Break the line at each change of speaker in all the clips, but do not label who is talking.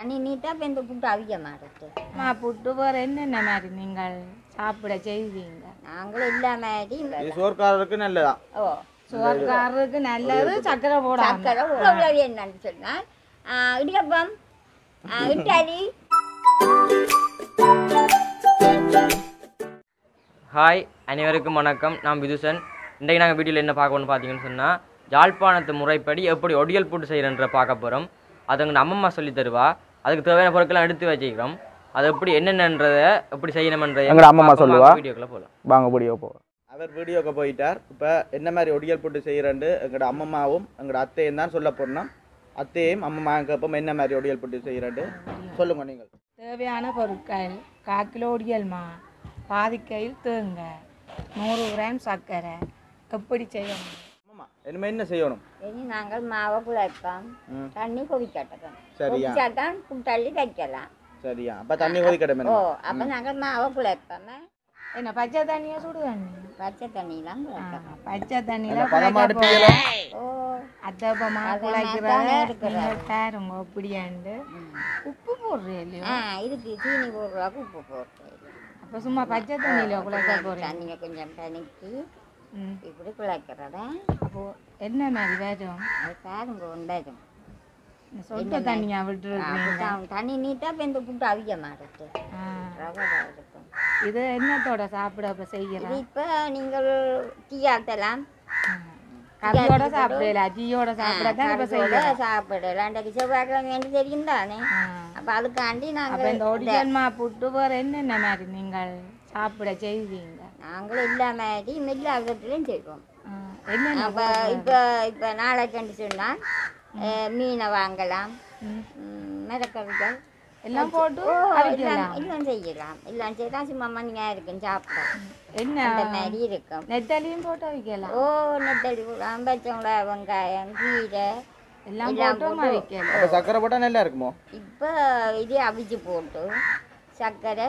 அன்னி நீட்டாக இப்போ இந்த புட்டு அவிக்க மாட்டது
அம்மா புட்டு வேறு என்னென்ன மாதிரி நீங்கள் சாப்பிட செய்வீங்க
நாங்களும் இல்ல மாதிரி
இது சோர்க்காரருக்கு நல்லதா
ஓ
சோறுக்காரருக்கு நல்லது சக்கரை போடாம
சக்கரை உழவு என்னன்னு சொன்னால் ஆ, இடியப்பம் ஆ, இட்டாலி
ஹாய் அனைவருக்கும் வணக்கம் நான் விதுசன் இன்றைக்கு நாங்கள் வீடியோவில் என்ன பார்க்கணும்னு பார்த்தீங்கன்னு சொன்னால் ஜாழ்ப்பாணத்து முறைப்படி எப்படி ஒடியல் போட்டு செய்கிறன்ற பார்க்க போகிறோம் அது எங்கள் அம்மம்மா சொல்லி தருவா அதுக்கு தேவையான பொருட்கள்லாம் எடுத்து வச்சுக்கிறோம் அது எப்படி என்னென்னன்றதை எப்படி செய்யணுமன்றதை
எங்கட அம்மம்மா சொல்லுவா.
வீடியோக்குள்ளே போகலாம்
வாங்க வீடியோ போவோம் அவர் வீடியோக்கு போயிட்டார் இப்போ என்ன மாதிரி ஒடியல் போட்டு செய்கிறேன்னு எங்களோட அம்மம்மாவும் எங்களோட அத்தையும் தான் சொல்ல போனோம் அத்தையும் அம்மம்மா கேட்போம் என்ன மாதிரி ஒடியல் போட்டு செய்கிறேன்னு சொல்லுங்க நீங்கள்
தேவையான பொருட்கள் கால் கிலோ ஒடியல்மா பாதிக்கையில் தேங்காய் நூறு கிராம் சர்க்கரை எப்படி செய்யணும்
அம்மம்மா இனிமே என்ன செய்யணும்
இனி நாங்கள் மாவை குழைப்போம்
ம்.
தண்ணி கொதிக்கட்டோம்
சரியா
கொதிச்சா தான் புட்டள்ளி வைக்கலாம்
சரியா அப்போ தண்ணி கொதிக்கட்டும்
ஓ அப்போ நாங்கள் மாவை குழைப்போம்
என்ன பச்சை தண்ணியா சுடு தண்ணி
பச்சை தண்ணியெல்லாம் குழைப்போம்
பச்சை தண்ணியில்
அந்த பதமாடு
குழைக்க
டீயெல்லாம்
ஓ
அத்தப்பமா
அதை
குழைக்கிற
நான் தானே இருக்கிறேன்.
நீங்கள் பாருங்க அப்படியாண்டு உப்பு போடுறே இல்லையோ
ஆ இதுக்கு சீனி போடுறாக்கு உப்பு போட்டு
அப்போ சும்மா பச்சை தண்ணியில் குழைக்க போகிறேன்
தண்ணியை கொஞ்சம் தணிக்கி
ம்
இப்படி குழைக்கிறதா
அப்போ என்ன மாதிரி வரும்
அது பாருங்க உண்டாயிடும்
இந்த சொட்டு தண்ணியா விட்டுருக்கீங்க
தண்ணி நீட்டா இப்போ இந்த புட்டு அவிக்க மாட்டது
ஆ.
ரவை இருக்கும்
இது என்னத்தோட சாப்பிட இப்போ
இது
செய்கிறேன்
இப்போ நீங்கள் டீ ஆட்டலாம்
கறியோட சாப்பிடல அஜியோட சாப்பிட தான் இப்போ
கறியோட
செய்கிறேன்
சாப்பிடலாம் இன்றைக்கு செவ்வாய்க்கிழமை தெரியும் தானே அப்போ அதுக்காண்டி
அப்போ
நாங்கள்
இந்த ஒடிஜன்மா புட்டு வேறு என்னென்ன மாதிரி நீங்கள் சாப்பிட செய்வீங்க
நாங்களும் இல்லாம மில்லாகத்திலையும் செய்வோம்
ஆ, என்னென்ன
அப்போ இப்போ இப்போ நாளைக்கு சொன்னால் அஹ், மீனை வாங்கலாம்
ம்.
ம், மிளகறிகள்
எல்லாம் போட்டு
ஓ,
அவிக்கலாம்
எல்லாம் எல்லாம் செய்யலாம் எல்லாம் செய்தால் சும்மா மணியாக இருக்கும் சாப்பிட
என்ன
அந்த மாதிரி இருக்கும்
நெத்தலியும் போட்டு அவிக்கலாம்
ஓ நெத்தடி போடலாம் பச்சை வெங்காயம் கீரை
எல்லாம்
எல்லாம்
போட்டும்
போட்டு-
அவிக்கலாம்
அப்போ சக்கரை போட்டால் நல்லா இருக்குமோ
இப்போ இது அவிச்சு போட்டு சர்க்கரை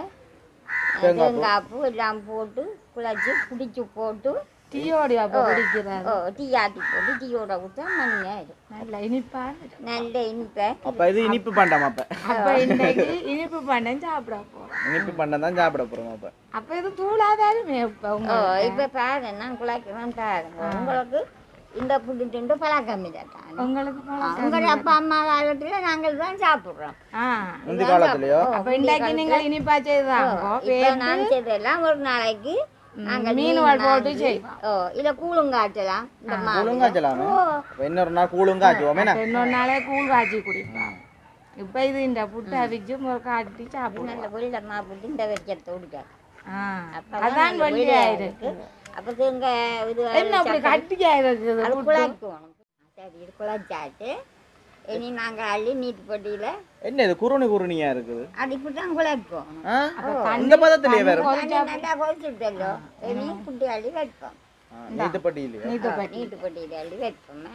தேங்காய் பூ எல்லாம் போட்டு குழச்சி பிடிச்சி போட்டு
டீயோட அப்போ குடிக்கிறது
ஓ டீ ஆட்டி போட்டு டீயோட விட்டா மணியாக இருக்கும்
நல்ல இனிப்பா
நல்ல இனிப்பை
அப்போ இது இனிப்பு பண்டம் அப்போ
அப்போ இன்னைக்கு இனிப்பு பண்ண சாப்பிட போகிறோம்
இனிப்பு பண்டம் தான் சாப்பிட போகிறோம் அப்போ
அப்போ இது தூளாதாருமே இப்போ
ஓ
உங்களுக்கு
இப்போ பாரு நான் குழக்கிறேன் பாருங்க உங்களுக்கு இந்த புட்டு திண்டு பழக்கம் இல்லை தானே
உங்களுக்கு பழக்கம்
உங்கள் அப்பா அம்மா காலத்தில் நாங்கள் தான் சாப்பிட்றோம்
ஆ
முந்தி காலத்துலயோ
அப்போ இன்னைக்கு நீங்கள் இனிப்பா செய்தாங்க
இப்போ நான் செய்தெல்லாம் ஒரு நாளைக்கு நாங்கள்
மீன் வால் போட்டு செய்வோம்
ஓ இல்லை கூழுங்காய்ச்சலாம் இந்த மாவு
கூழுங்காய்ச்சலாமே அப்போ இன்னொரு நாள் கூழுங்காய்ச்சுவோம் என்ன
இன்னொரு நாளே கூழ் காய்ச்சி குடிப்போம் இப்போ இது இந்த புட்டை அவிச்சு ஒரு காட்டி சாப்பிடுவோம்
நல்ல வெளியில மா போட்டு இந்த வெச்சத்தை விடுக்க
ஆ
அப்பதான்
அதான்
நல்ல
வழியா
வெளியா
இருக்கு
அப்போ தேங்க இது
என்ன அப்படி கட்டியா இருக்குது
அது
புட்டு?
குழாய்க்குவோம் சரி இது குழச்சாச்சு இனி நாங்கள் அள்ளி நீட்டு பொட்டியில்
என்ன இது குருணி குருணியா இருக்குது
அது இப்படி தான் குழப்போம்
ஆ? இந்த பதத்திலேயே வேற
தண்ணி நல்லா கொதிச்சுட்டല്ലോ இனி புட்டி அள்ளி வைப்போம்
நீத்துப்பட்டி இல்லையா
நீட்டு பொட்டியில் அள்ளி வைப்போம்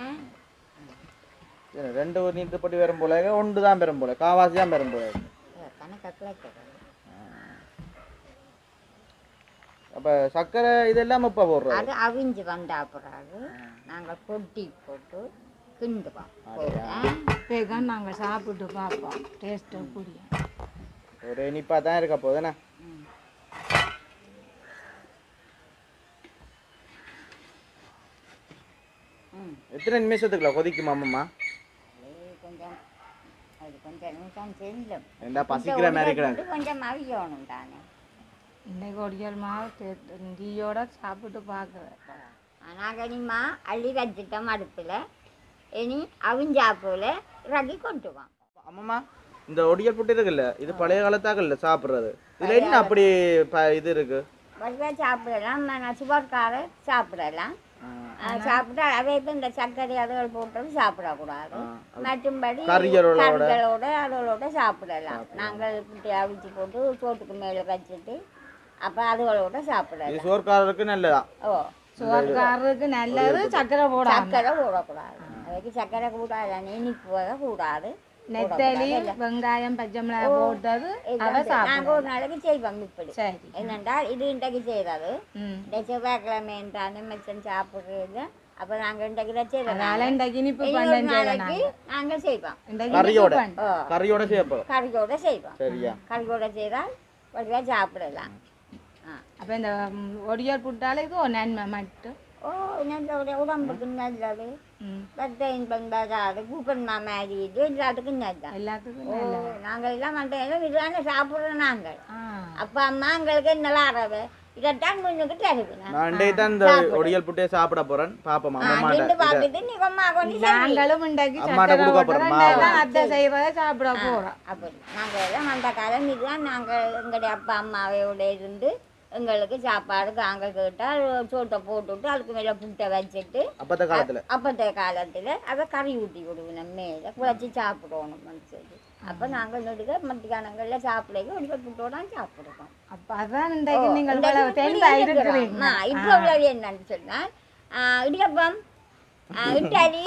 சரி, ரெண்டு ஒரு நீத்துப்பட்டி வரும் போல ஒன்று தான் பெறும் போல காவாசி தான் பெறும் போல
கணக்காக குழைக்கிறது
அப்ப சர்க்கரை இதெல்லாம் இப்ப போடுறோம்
அது அவிஞ்சு வந்த பிறகு நாங்கள் பொட்டி போட்டு கிண்டுவோம் போட்டேன்
வேகம் நாங்கள் சாப்பிட்டு பார்ப்போம் டேஸ்ட்டு புரியும்
ஒரு இனிப்பா தான் இருக்க போதுண்ணே
ம்
எத்தனை நிமிஷத்துக்குள்ள கொதிக்குமா அம்மம்மா
அது கொஞ்சம் அது கொஞ்சம் நிமிஷம் செல்லும்
ஏண்டா பசிக்கிற மாதிரி இருக்கிறாங்க
இது கொஞ்சம் அவியணும் தானே
இன்னைக்கு ஒடியல் மாவு டீயோட சாப்பிட்டு பார்க்குறேன்
நாங்கள் இனிமா அள்ளி வச்சுட்டோம் அடுப்பில் இனி அவிஞ்சா போல ரகி கொட்டுவோம்
அம்மம்மா இந்த ஒடியல் புட்டு இருக்குல்ல இது பழைய காலத்தாக்கல்ல சாப்பிடுறது இதுல என்ன அப்படி ப- இது இருக்கு
வடிவா சாப்பிடலாம் சுகர்கார சாப்பிடலாம் அஹ் சாப்பிட்டா அதே இப்போ இந்த சர்க்கரை அதுகள் போட்டு சாப்பிடக்கூடாது மற்றும்படி
கறிகளோட.
கறிகளோட அதோட சாப்பிடலாம் நாங்கள் இப்படி அவிச்சு போட்டு சோத்துக்கு மேலே வச்சுட்டு அப்போ அதுகளோட சாப்பிடலாம்
இது சோர்க்காரருக்கு நல்லதா
ஓ
சோறுக்காரருக்கு நல்லது சக்கரை போடாம
சர்க்கரை போடக்கூடாது அதுக்கு சர்க்கரை கூடாது இனிப்பு வகை கூடாது
நெத்தலி வெங்காயம் பச்சை மிளகாய் போட்டது அதை
நாங்கள்
சாப்பிடுவோம்
ஒரு நாளைக்கு செய்வோம் இப்படி
சரி
என்னென்றால் இது இன்றைக்கு செய்கிறது
ம்
இந்த செவ்வாய்க்கிழமை தானே மிச்சம் சாப்பிட்றது அப்ப நாங்க இன்றைக்கு வச்சு
அதனால இன்றைக்கு இனிப்பு
இன்னொரு
பண்ணேன்
நாளைக்கு நாங்க செய்வோம்
இன்றைக்கு
கறியோட
இனிப்பு பண்ண
ஓ
கறியோட செய்யப்போ
கறியோட செய்வோம்
சரியா
கறியோட செய்தால் வடிவா சாப்பிடலாம் ஆ
அப்போ இந்த ம், ஒடியால் புட்டாலே இது ஒரு நன்மை மட்டும்
ஓ நல்ல உடம்புக்கு நல்லது
ம்.
பத்தையும் பண்பாடு கூப்பன்மா மாதிரி இது எல்லாத்துக்கும் நல்லது
எல்லாத்துக்கும்
ஓ
நல்லது
நாங்கள் எல்லாம் மட்டும் இதுதானே சாப்பிட்றோம் நாங்கள்
ஆ
அப்பா அம்மா எங்களுக்கு என்ன ஆறவு இதைத்தான் முன்னுக்கு தருவேன்
நான் இன்றைக்கு தான் இந்த ஒடியல் புட்டே சாப்பிட போறேன் பாப்போம் அம்மா
நின்று பார்த்துட்டு நீ அம்மா கொண்டு செய்.
நாங்களும் இன்றைக்கு
அம்மாட்ட
சக்கரை
கொடுக்க
போட்டு
போறோம்,
தான்
மாவு.
தான் அத்தை செய்கிறத சாப்பிட போகிறோம்
அப்படி நாங்கள் எல்லாம் அந்த காலம் இதுதான் நாங்கள் எங்களுடைய அப்பா அம்மாவையோட இருந்து எங்களுக்கு சாப்பாடு நாங்கள் கேட்டால் சோட்டை போட்டுவிட்டு அதுக்கு மேலே புட்டை வச்சுட்டு
அப்பத்த காலத்துல
அப்பத்த காலத்தில் அதை கறி ஊற்றி விடுவேன் மேலே குழச்சி சாப்பிடணும்னு சொல்லி அப்போ நாங்கள் நடுக்க மத்தியானங்களில் சாப்பிடுங்க ஒரு புட்டோட சாப்பிடுவோம்
அப்போ அதான் இன்றைக்கு நீங்கள்
இந்த
இவ்வளவு
இப்படி
தெம்பா
இருக்கிறோம்.
இருக்கிறீங்க
ஆ, இப்போ உள்ளது என்னன்னு சொன்னால் ஆ, இடியப்பம் ஆ, இட்லி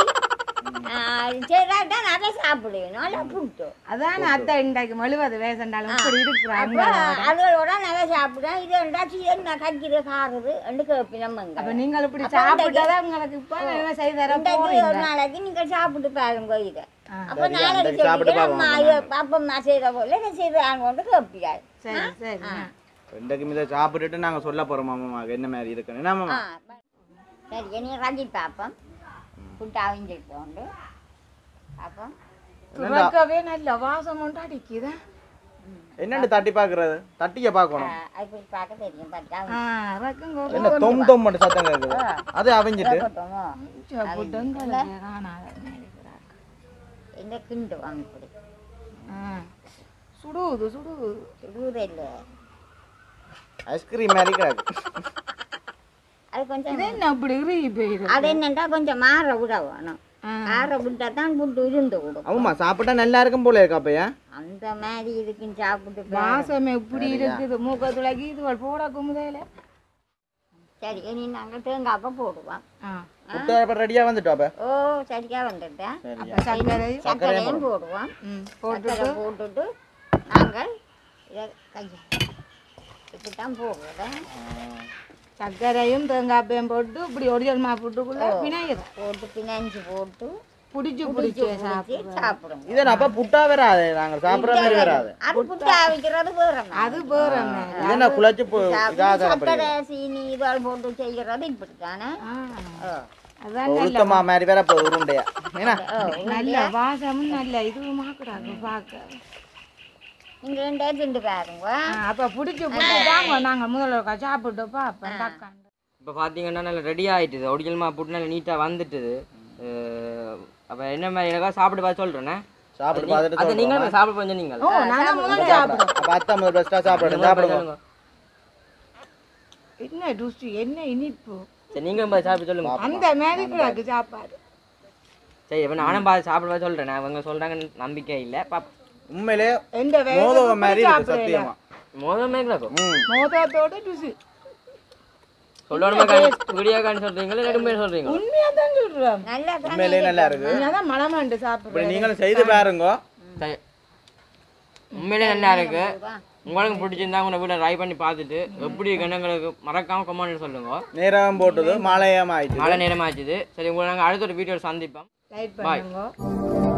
செய்தால் அதை சாப்பிடுவேன் நல்லா புட்டு
அதான் அத்தை இன்றைக்கு மெழுவது வேசண்டாலும் இப்படி
அப்போ
இருக்கிறாங்க
அதுகளோட நல்லா சாப்பிடுவேன் இது ரெண்டாச்சும் என்ன கடிக்கிறது காருது ரெண்டு கேப்பினம்
அப்ப நீங்கள் இப்படி
அப்ப இன்றைக்கு-
சாப்பிட்டாதான் உங்களுக்கு இப்போ என்ன செய்து தர
இன்றைக்கு
போறீங்க
ஒரு நாளைக்கு நீங்கள் சாப்பிட்டு பாருங்க இதை
ஆ.
அப்போ
சரியா,
நாளைக்கு
இன்றைக்கு சாப்பிட்டு
சொல்லிக்கிறேன்,
பார்ப்போம்
அம்மா இது அப்பா செய்த போல இதை செய்தாங்க கொண்டு கேப்பியாள்
சரி சரி ஆ.
இன்றைக்கு இதை சாப்பிட்டுட்டு நாங்க சொல்ல போறோம் அம்மாவுக்கு என்ன மாதிரி இருக்குன்னு என்ன
ஆ
மாமா
சரி இனி ரஞ்சி பார்ப்போம் புட்டு அவிஞ்சிட்டு பார்ப்போம்
துறக்கவே நல்ல வாசம் ஒன்று அடிக்குது
என்னண்டு தட்டி பாக்குறது தட்டிய பார்க்கணும்
அது போய் பார்க்க தெரியும் பார்த்தா
ஆ ரக்கங்க
என்ன தொம் தொம் மட்டும் சத்தம் கேக்குது அது அவிஞ்சிட்டு
கேட்கட்டுமோ
புட்டங்களை காணாத இருக்கிறாங்க.
எங்க கிண்டு வாங்க இப்படி
ஆ. சுடுது சுடுது
சுடுவது இல்லை
ஐஸ்கிரீம் மாதிரி கிடக்கு
அது கொஞ்சம்
இது என்ன அப்படி இறுகி போயிடும்
அது என்னண்டா கொஞ்சம் மாற விட வேணும் ஆற விட்டா தான் புட்டு இருந்து விடும்
ஆமாம்மா சாப்பிட்டா நல்லா இருக்கும் போல இருக்கா அப்பையா
அந்த மாதிரி இருக்குன்னு சாப்பிட்டு பாரு.
வாசம் எப்படி இருக்குது மூக்கத்துலகி இது போட குமுதையில
சரி இனி நாங்கள் தேங்காய் போடுவோம்
ஆ
புட்டு அப்ப ரெடியா வந்துட்டோம் அப்ப
ஓ சரியா வந்துட்டேன்
சரியா
அப்ப சர்க்கரையும்
சர்க்கரையும் போடுவோம்
ம்
சர்க்கரை போட்டுட்டு நாங்கள் இதை கையை இப்படித்தான் போடுறேன்
சர்க்கரையும் தேங்காய்ப்பையும் போட்டு இப்படி ஒரிஜினல் மா புட்டுக்குள்ள விநாயகர்
போட்டு பிணைஞ்சு போட்டு
பிடிச்சி
பிடிச்சி
பிடிச்சி
பிடிச்சி சாப்பிடுவோம்
இது அப்ப புட்டா வராது நாங்க சாப்பிடுற மாதிரி வராது
அது புட்டு அவிக்கிறது வேற
அது வேற
இது என்ன குழச்சு போ- இதா தரப்படுது
சர்க்கரை சீனி இதெல்லாம் போட்டு செய்கிறது இப்படி தானே
அதான்
உளுத்தமா மாதிரி வேற போகுது உருண்டையா ஏன்னா
நல்ல வாசமும் நல்ல இதுவுமா கூடாது பார்க்க
நீங்கள் ரெண்டே திண்டு பாருங்க
அப்ப பிடிச்சி பிடிச்சி தாங்க நாங்க முதல்ல ஒருக்கா சாப்பிட்டு பார்ப்போம் தக்காண்டு
இப்போ பார்த்தீங்கன்னா நல்லா ரெடி ஆயிட்டுது ஒடிக்கல் மாவு போட்டு நல்லா நீட்டாக வந்துட்டுது அப்போ என்ன மாதிரி எனக்கா சாப்பிட்டு பார்த்து சொல்கிறேண்ணே
சாப்பிட்டு பார்த்துட்டு
அது
சொல்றோம்.
நீங்கள் சாப்பிட கொஞ்சம் நீங்கள்
ஓ நாங்க முதல்ல சாப்பிடுவோம்
அப்ப அத்தா முதல் பெஸ்டா சாப்பிடுங்க சாப்பிடுங்க
என்ன ருசி என்ன இனிப்பு
சரி நீங்களும் பார்த்து சாப்பிட்டு சொல்லுங்க
அந்த மாதிரி கிடக்கு சாப்பாடு
சரி இப்போ நானும் பார்த்து சாப்பிட பார்த்து சொல்கிறேன் அவங்க சொல்கிறாங்க நம்பிக்கை இல்லை பாப்பா
உண்மையிலே
எந்த
மோதவ
வேலை
மாதிரி இருக்கு சத்தியமா
மோதமே இருக்கும்
ம்
மோதத்தோட ருசி
சொல்லணுமா வீடியோக்கான்னு சொல்கிறீங்களா இல்லை ரெண்டு பேர் சொல்கிறீங்களா
உண்மையா தான் சொல்றோம்
நல்லா தான்
உண்மையிலே நல்லா இருக்கு
அதான் மலமாண்டு
இப்படி
சாப்பிடுறேன்
நீங்களும் செய்து பாருங்க
சரி உண்மையிலே நல்லா இருக்கு உங்களுக்கு பிடிச்சிருந்தா உங்களை வீட்டில் ட்ரை பண்ணி பார்த்துட்டு எப்படி இருக்குன்னு எங்களுக்கு மறக்காம கமெண்ட் சொல்லுங்க
நேரம் போட்டது மாலையம் ஆயிடுச்சு
நாளை நேரம் ஆச்சுது சரி உங்களை நாங்கள் அடுத்த ஒரு வீடியோ சந்திப்போம்
லைட்
Bye.
பண்ணுங்க